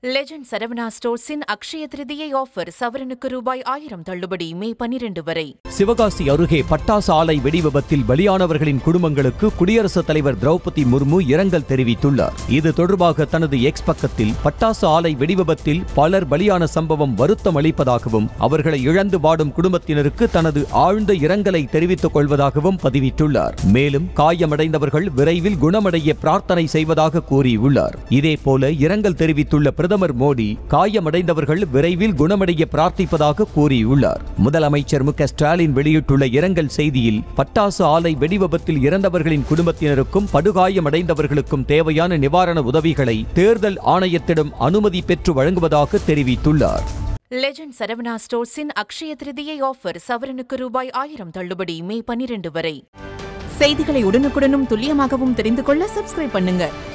legend Saravana ஸ்டோர்ஸின் Akshaya Tritiya offer சவரனுக்கு ரூபாய் ஆயிரம் தள்ளுபடி மே பனிரெண்டு வரை சிவகாசி அருகே பட்டாசு ஆலை வெடிவிபத்தில் பலியானவர்களின் குடும்பங்களுக்கு குடியரசுத் தலைவர் திரௌபதி முர்மு இரங்கல் தெரிவித்துள்ளார் இது தொடர்பாக தனது எக்ஸ் பக்கத்தில் பட்டாசு ஆலை வெடிவிபத்தில் பலர் பலியான சம்பவம் வருத்தம் அளிப்பதாகவும் அவர்களை இழந்து வாடும் குடும்பத்தினருக்கு தனது ஆழ்ந்த இரங்கலை தெரிவித்துக் கொள்வதாகவும் பதிவிட்டுள்ளார் மேலும் காயமடைந்தவர்கள் விரைவில் குணமடைய பிரார்த்தனை செய்வதாக கூறியுள்ளார் இதேபோல இரங்கல் தெரிவித்துள்ள பிரதமர் மோடி காயமடைந்தவர்கள் விரைவில் குணமடைய பிரார்த்திப்பதாக கூறியுள்ளார் முதலமைச்சர் மு க ஸ்டாலின் வெளியிட்டுள்ள இரங்கல் செய்தியில் பட்டாசு ஆலை வெடிவிபத்தில் இறந்தவர்களின் குடும்பத்தினருக்கும் படுகாயமடைந்தவர்களுக்கும் தேவையான நிவாரண உதவிகளை தேர்தல் ஆணையத்திடம் அனுமதி பெற்று வழங்குவதாக தெரிவித்துள்ளார் லெஜண்ட் சரவணா ஸ்டோர்ஸின் அக்ஷய திருதியை ஆஃபர் சவரனுக்கு ரூபாய் ஆயிரம் தள்ளுபடி மே பனிரெண்டு வரை செய்திகளை உடனுக்குடனும் துல்லியமாகவும் தெரிந்து கொள்ள சப்ஸ்கிரைப் பண்ணுங்க